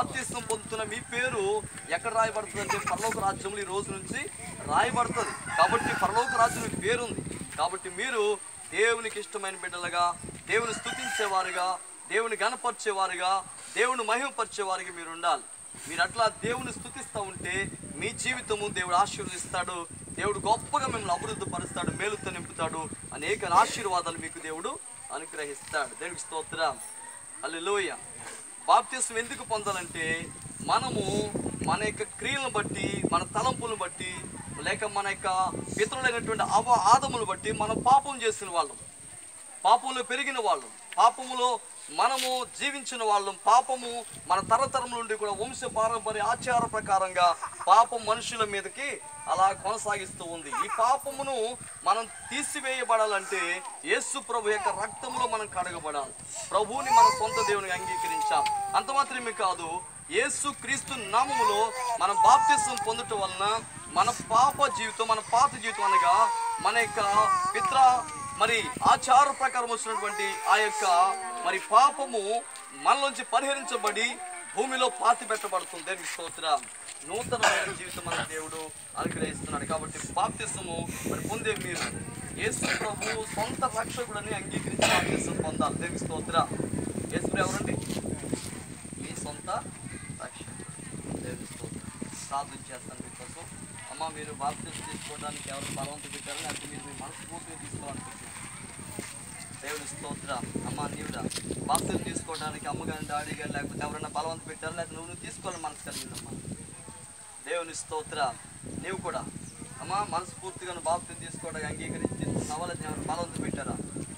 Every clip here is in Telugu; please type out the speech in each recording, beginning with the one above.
బాప్తిస్తం పొందుతున్న మీ పేరు ఎక్కడ రాయబడుతుంది అంటే పరలోక రాజ్యంలో ఈ రోజు నుంచి రాయబడుతుంది కాబట్టి పరలోక రాజ్యం మీ పేరు ఉంది కాబట్టి మీరు దేవునికి ఇష్టమైన బిడ్డలుగా దేవుని స్తుతించేవారుగా దేవుని గణపరిచేవారుగా దేవుని మహిమపరిచేవారుగా మీరు ఉండాలి మీరు అట్లా దేవుని స్తుతిస్తూ ఉంటే మీ జీవితము దేవుడు ఆశీర్వదిస్తాడు దేవుడు గొప్పగా మిమ్మల్ని అభివృద్ధి పరుస్తాడు మేలుతో నింపుతాడు అనేక ఆశీర్వాదాలు మీకు దేవుడు అనుగ్రహిస్తాడు దేవునికి స్తోత్రం అల్లెలోయ బాప్తిసం ఎందుకు పొందాలంటే మనము మన యొక్క క్రియలను బట్టి మన తలంపులను బట్టి లేక మన యొక్క పితరులైనటువంటి అవ ఆదములు బట్టి మనం పాపం చేసిన వాళ్ళం పాపంలో పెరిగిన వాళ్ళం పాపములో మనము జీవించిన వాళ్ళం పాపము మన తరతరముల నుండి కూడా వంశ పారంపర్య ఆచార ప్రకారంగా పాపం మనుషుల మీదకి అలా కొనసాగిస్తూ ఉంది ఈ పాపమును మనం తీసివేయబడాలంటే యేసు ప్రభు యొక్క రక్తంలో మనం కడగబడాలి ప్రభువుని మన సొంత దేవునికి అంగీకరించాం అంత మాత్రమే కాదు యేసు క్రీస్తు నామములో మనం బాప్తిసం పొందటం వలన మన పాప జీవితం మన పాత జీవితం అనగా మన యొక్క పిత్ర మరి ఆచార ప్రకారం వచ్చినటువంటి ఆ యొక్క మరి పాపము మనలోంచి పరిహరించబడి భూమిలో పాతి పెట్టబడుతుంది దేనికి స్తోత్రం నూతనమైన జీవితం మన దేవుడు అనుగ్రహిస్తున్నాడు కాబట్టి బాప్తిసము మరి పొందే మీరు యేసు ప్రభు సొంత రక్షకుడని అంగీకరించి బాప్తిసం పొందాలి దేనికి స్తోత్రం యేసు ప్రభు ఎవరండి మీ సొంత రక్షకుడు దేవుని స్తోత్రం ప్రార్థన చేస్తాను మీకోసం అమ్మ మీరు బాప్తిసం తీసుకోవడానికి ఎవరు బలవంత పెట్టారు లేకపోతే మీరు మీ మనస్ఫూర్తిగా తీసుకోవాలనుకుంటున్నారు దేవుని స్తోత్ర అమ్మ నీవురా బాప్తిసం తీసుకోవడానికి అమ్మగారి డాడీ గారు లేకపోతే ఎవరైనా బలవంత పెట్టారు లేకపోతే నువ్వు నువ్వు తీసుకోవాలని మనసు కలిగిందమ్మా దేవుని స్తోత్ర నీవు కూడా అమ్మ మనస్ఫూర్తిగా నువ్వు బాప్తిసం తీసుకోవడానికి అంగీకరించి తీసుకున్నావా లేకపోతే ఎవరు బలవంత పెట్టారా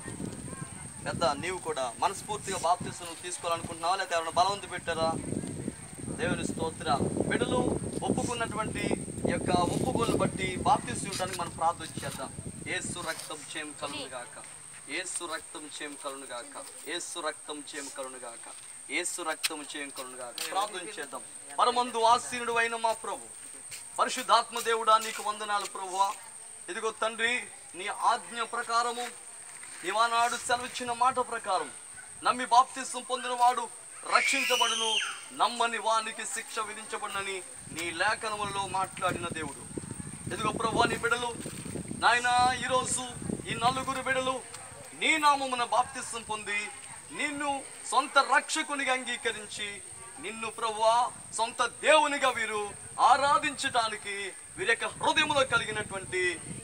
పెద్ద నీవు కూడా మనస్ఫూర్తిగా బాప్తిసం నువ్వు తీసుకోవాలనుకుంటున్నావా లేకపోతే ఎవరైనా బలవంత పెట్టారా దేవుని స్తోత్ర బిడ్డలు ఒప్పుకున్నటువంటి యొక్క ఒప్పుకోలు బట్టి బాప్తిసం ఇవ్వడానికి మనం ప్రార్థన చేద్దాం ఏసు రక్తం చేయం కలును గాక ఏసు రక్తం చేయం కలును గాక ఏసు రక్తం చేయం కలును గాక ఏసు రక్తం చేయం కలును గాక ప్రార్థన చేద్దాం పరమందు ఆసీనుడు అయిన మా ప్రభు పరిశుద్ధాత్మ దేవుడా నీకు వందనాలు ప్రభువా ఇదిగో తండ్రి నీ ఆజ్ఞ ప్రకారము నీవానాడు సెలవిచ్చిన మాట ప్రకారం నమ్మి బాప్తిసం పొందిన వాడు రక్షించబడును నమ్మని వానికి శిక్ష విధించబడునని నీ లేఖనములలో మాట్లాడిన దేవుడు ఎదుగో ప్రభు నీ బిడలు నాయన ఈరోజు ఈ నలుగురు బిడలు నీ నామమున బాప్తిసం పొంది నిన్ను సొంత రక్షకునిగా అంగీకరించి నిన్ను ప్రభువా సొంత దేవునిగా వీరు ఆరాధించటానికి వీరి యొక్క హృదయంలో కలిగినటువంటి